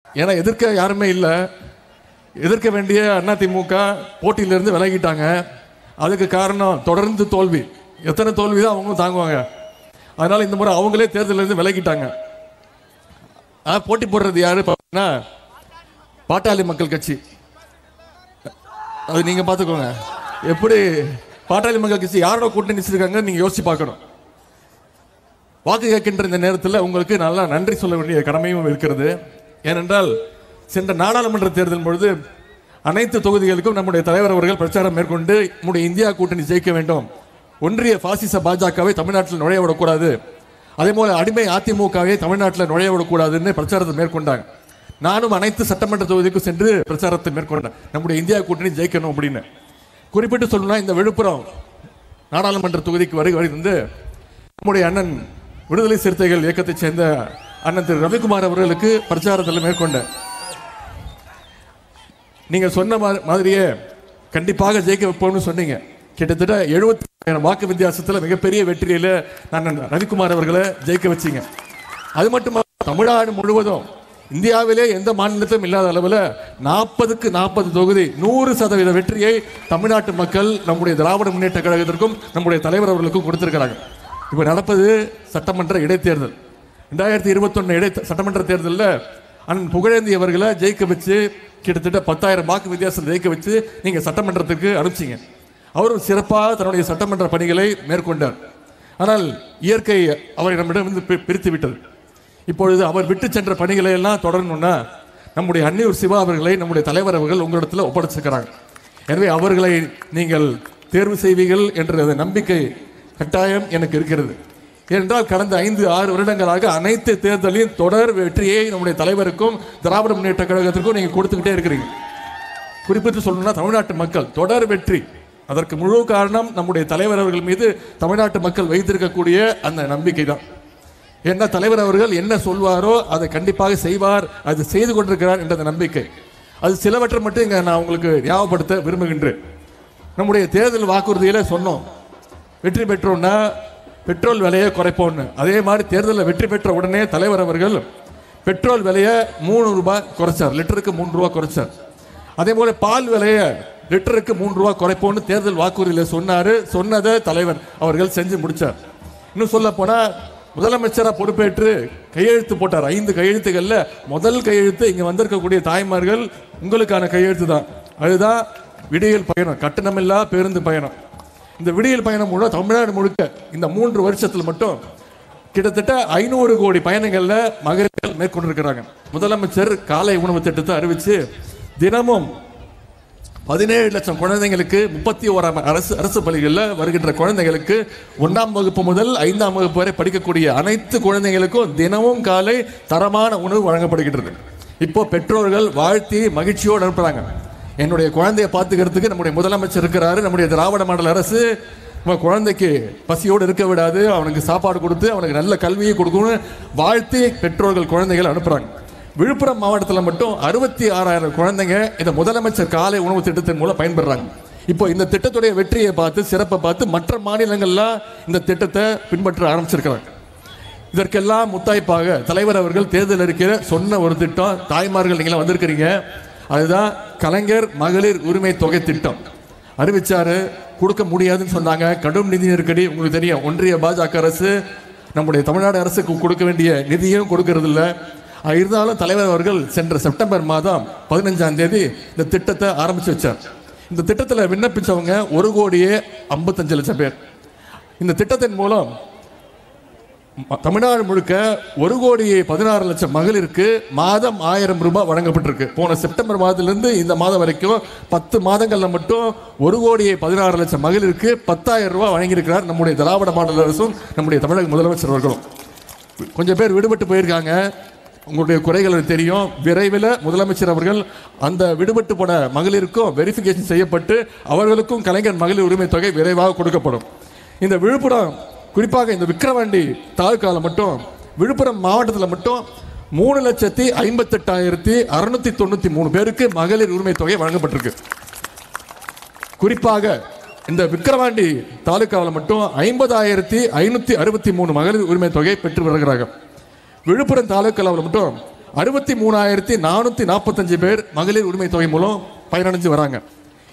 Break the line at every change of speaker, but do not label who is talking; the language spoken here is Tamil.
ஏன்னா எதிர்க்க யாருமே இல்லை எதிர்க்க வேண்டிய அதிமுக போட்டியிலிருந்து விலகிட்டாங்க அதுக்கு காரணம் தொடர்ந்து தோல்வி எத்தனை தோல்வி தான் அவங்களும் தாங்குவாங்க அதனால இந்த முறை அவங்களே தேர்தலிருந்து விலகிட்டாங்க ஆ, போட்டி போடுறது யாரு பார்த்தீங்கன்னா பாட்டாளி மக்கள் கட்சி அது நீங்க பார்த்துக்கோங்க எப்படி பாட்டாளி மக்கள் கட்சி யாரோட கூட்டணி வச்சிருக்காங்க நீங்க யோசிச்சு பார்க்கணும் வாக்கு கேட்கின்ற இந்த நேரத்தில் உங்களுக்கு நல்லா நன்றி சொல்ல வேண்டிய கடமையும் இருக்கிறது ஏனென்றால் சென்ற நாடாளுமன்ற தேர்தல் பொழுது அனைத்து தொகுதிகளுக்கும் நம்முடைய தலைவர் அவர்கள் பிரச்சாரம் மேற்கொண்டு நம்முடைய இந்தியா கூட்டணி ஜெயிக்க வேண்டும் ஒன்றிய பாசிச பாஜகவை தமிழ்நாட்டில் நுழைய விடக்கூடாது அதே போல அடிமை அதிமுகவை தமிழ்நாட்டில் நுழைய விடக்கூடாதுன்னு பிரச்சாரத்தை மேற்கொண்டாங்க நானும் அனைத்து சட்டமன்ற தொகுதிக்கும் சென்று பிரச்சாரத்தை மேற்கொண்டேன் நம்முடைய இந்தியா கூட்டணி ஜெயிக்கணும் அப்படின்னு குறிப்பிட்டு சொல்லணும்னா இந்த விழுப்புரம் நாடாளுமன்ற தொகுதிக்கு வருகை வந்து நம்முடைய அண்ணன் விடுதலை சிறுத்தைகள் இயக்கத்தைச் சேர்ந்த அண்ணன் திரு ரவிக்குமார் அவர்களுக்கு பிரச்சாரத்தில் மேற்கொண்டேன் நீங்க சொன்ன மா- மாதிரியே கண்டிப்பாக ஜெயிக்க வைப்போம்னு சொன்னீங்க கிட்டத்தட்ட எழுபத்தி வாக்கு வித்தியாசத்தில் மிகப்பெரிய வெற்றியில நான் ரவிக்குமார் அவர்களை ஜெயிக்க வச்சீங்க அது மட்டுமா தமிழ்நாடு முழுவதும் இந்தியாவிலே எந்த மாநிலத்திலும் இல்லாத அளவில் நாற்பதுக்கு நாற்பது தொகுதி நூறு சதவீத வெற்றியை தமிழ்நாட்டு மக்கள் நம்முடைய திராவிட முன்னேற்ற கழகத்திற்கும் நம்முடைய தலைவர் அவர்களுக்கும் கொடுத்திருக்கிறாங்க இப்போ நடப்பது சட்டமன்ற இடைத்தேர்தல் ரெண்டாயிரத்தி இருபத்தொன்னு இடை சட்டமன்ற தேர்தலில் அண்ணன் புகழேந்தி அவர்களை ஜெயிக்க வச்சு கிட்டத்தட்ட பத்தாயிரம் வாக்கு வித்தியாசத்தில் ஜெயிக்க வச்சு நீங்கள் சட்டமன்றத்துக்கு அனுப்பிச்சிங்க அவரும் சிறப்பாக தன்னுடைய சட்டமன்ற பணிகளை மேற்கொண்டார் ஆனால் இயற்கை அவரை நம்மிடம் பி- பிரித்து விட்டது இப்பொழுது அவர் விட்டு சென்ற பணிகளை எல்லாம் தொடரணும்னா நம்முடைய அன்னியூர் சிவா அவர்களை நம்முடைய தலைவர் அவர்கள் உங்களிடத்தில் ஒப்படைச்சிருக்கிறாங்க எனவே அவர்களை நீங்கள் தேர்வு செய்வீர்கள் என்ற அந்த நம்பிக்கை கட்டாயம் எனக்கு இருக்கிறது ஏனென்றால் கடந்த ஐந்து ஆறு வருடங்களாக அனைத்து தேர்தலின் தொடர் வெற்றியை நம்முடைய தலைவருக்கும் திராவிட முன்னேற்ற கழகத்திற்கும் நீங்கள் கொடுத்துக்கிட்டே இருக்கிறீங்க குறிப்பிட்டு சொல்லணும்னா தமிழ்நாட்டு மக்கள் தொடர் வெற்றி அதற்கு முழு காரணம் நம்முடைய தலைவர் அவர்கள் மீது தமிழ்நாட்டு மக்கள் வைத்திருக்கக்கூடிய அந்த நம்பிக்கை தான் என்ன தலைவர் அவர்கள் என்ன சொல்வாரோ அதை கண்டிப்பாக செய்வார் அது செய்து கொண்டிருக்கிறார் என்ற அந்த நம்பிக்கை அது சிலவற்றை மட்டும் இங்க நான் உங்களுக்கு ஞாபகப்படுத்த விரும்புகின்றேன் நம்முடைய தேர்தல் வாக்குறுதியில சொன்னோம் வெற்றி பெற்றோம்னா பெட்ரோல் விலையை குறைப்போம்னு அதே மாதிரி தேர்தலில் வெற்றி பெற்ற உடனே தலைவர் அவர்கள் பெட்ரோல் விலையை மூணு ரூபாய் குறைச்சார் லிட்டருக்கு மூணு ரூபாய் குறைச்சார் அதே போல பால் விலையை லிட்டருக்கு மூணு ரூபாய் குறைப்போம்னு தேர்தல் வாக்குறுதியில் சொன்னாரு சொன்னதை தலைவர் அவர்கள் செஞ்சு முடிச்சார் இன்னும் சொல்ல போனா முதலமைச்சரா பொறுப்பேற்று கையெழுத்து போட்டார் ஐந்து கையெழுத்துகள்ல முதல் கையெழுத்து இங்க வந்திருக்கக்கூடிய தாய்மார்கள் உங்களுக்கான கையெழுத்து தான் அதுதான் விடியல் பயணம் கட்டணமில்லா பேருந்து பயணம் இந்த விடியல் பயணம் முழு தமிழ்நாடு முழுக்க இந்த மூன்று வருஷத்துல மட்டும் கிட்டத்தட்ட ஐநூறு கோடி பயணங்கள்ல மகளிர்கள் மேற்கொண்டிருக்கிறாங்க முதலமைச்சர் காலை உணவு திட்டத்தை அறிவிச்சு தினமும் பதினேழு லட்சம் குழந்தைங்களுக்கு முப்பத்தி ஓராம் அரசு அரசு பள்ளிகளில் வருகின்ற குழந்தைங்களுக்கு ஒன்றாம் வகுப்பு முதல் ஐந்தாம் வகுப்பு வரை படிக்கக்கூடிய அனைத்து குழந்தைங்களுக்கும் தினமும் காலை தரமான உணவு வழங்கப்படுகின்றது இப்போ பெற்றோர்கள் வாழ்த்தி மகிழ்ச்சியோடு அனுப்புறாங்க என்னுடைய குழந்தையை பார்த்துக்கிறதுக்கு நம்முடைய முதலமைச்சர் இருக்கிறாரு நம்முடைய திராவிட மாடல் அரசு நம்ம குழந்தைக்கு பசியோடு இருக்க விடாது அவனுக்கு சாப்பாடு கொடுத்து அவனுக்கு நல்ல கல்வியை கொடுக்கணும்னு வாழ்த்தி பெற்றோர்கள் குழந்தைகள் அனுப்புறாங்க விழுப்புரம் மாவட்டத்தில் மட்டும் அறுபத்தி ஆறாயிரம் குழந்தைங்க இந்த முதலமைச்சர் காலை உணவு திட்டத்தின் மூலம் பயன்பெறாங்க இப்போ இந்த திட்டத்துடைய வெற்றியை பார்த்து சிறப்பை பார்த்து மற்ற மாநிலங்கள்லாம் இந்த திட்டத்தை பின்பற்ற ஆரம்பிச்சிருக்கிறாங்க இதற்கெல்லாம் முத்தாய்ப்பாக தலைவர் அவர்கள் தேர்தல் அறிக்கையில சொன்ன ஒரு திட்டம் தாய்மார்கள் நீங்களாம் வந்திருக்கிறீங்க அதுதான் கலைஞர் மகளிர் உரிமை தொகை திட்டம் அறிவிச்சாரு கொடுக்க முடியாதுன்னு சொன்னாங்க கடும் நிதி நெருக்கடி உங்களுக்கு தெரியும் ஒன்றிய பாஜக அரசு நம்முடைய தமிழ்நாடு அரசுக்கு கொடுக்க வேண்டிய நிதியும் கொடுக்கறது இல்ல அது இருந்தாலும் தலைவர் அவர்கள் சென்ற செப்டம்பர் மாதம் பதினஞ்சாம் தேதி இந்த திட்டத்தை ஆரம்பிச்சு வச்சார் இந்த திட்டத்தில் விண்ணப்பிச்சவங்க ஒரு கோடியே ஐம்பத்தஞ்சு லட்சம் பேர் இந்த திட்டத்தின் மூலம் ம- தமிழ்நாடு முழுக்க ஒரு கோடியே பதினாறு லட்சம் மகளிருக்கு மாதம் ஆயிரம் ரூபாய் வழங்கப்பட்டிருக்கு போன செப்டம்பர் மாதத்திலிருந்து இந்த மாதம் வரைக்கும் பத்து மாதங்கள்ல மட்டும் ஒரு கோடியே பதினாறு லட்சம் மகளிருக்கு பத்தாயிரம் ரூபாய் வழங்கியிருக்கிறார் நம்முடைய திராவிட மாடல் அரசும் நம்முடைய தமிழக முதலமைச்சர் அவர்களும் கொஞ்சம் பேர் விடுபட்டு போயிருக்காங்க உங்களுடைய குறைகள் எனக்கு தெரியும் விரைவில் முதலமைச்சர் அவர்கள் அந்த விடுபட்டு போன மகளிருக்கும் வெரிஃபிகேஷன் செய்யப்பட்டு அவர்களுக்கும் கலைஞர் மகளிர் உரிமை தொகை விரைவாக கொடுக்கப்படும் இந்த விழுப்புரம் குறிப்பாக இந்த விக்கிரவாண்டி தாலுக்காவில் மட்டும் விழுப்புரம் மாவட்டத்தில் மட்டும் மூணு லட்சத்தி ஐம்பத்தெட்டாயிரத்தி அறுநூத்தி தொண்ணூத்தி மூணு பேருக்கு மகளிர் உரிமை தொகை வழங்கப்பட்டிருக்கு குறிப்பாக இந்த விக்கிரவாண்டி தாலுக்காவில் மட்டும் ஐம்பதாயிரத்தி ஐநூத்தி அறுபத்தி மூணு மகளிர் உரிமை தொகை பெற்று வருகிறார்கள் விழுப்புரம் தாலுக்காவில் மட்டும் அறுபத்தி மூணாயிரத்தி நானூற்றி நாற்பத்தஞ்சு பேர் மகளிர் உரிமை தொகை மூலம் பயனடைஞ்சு வராங்க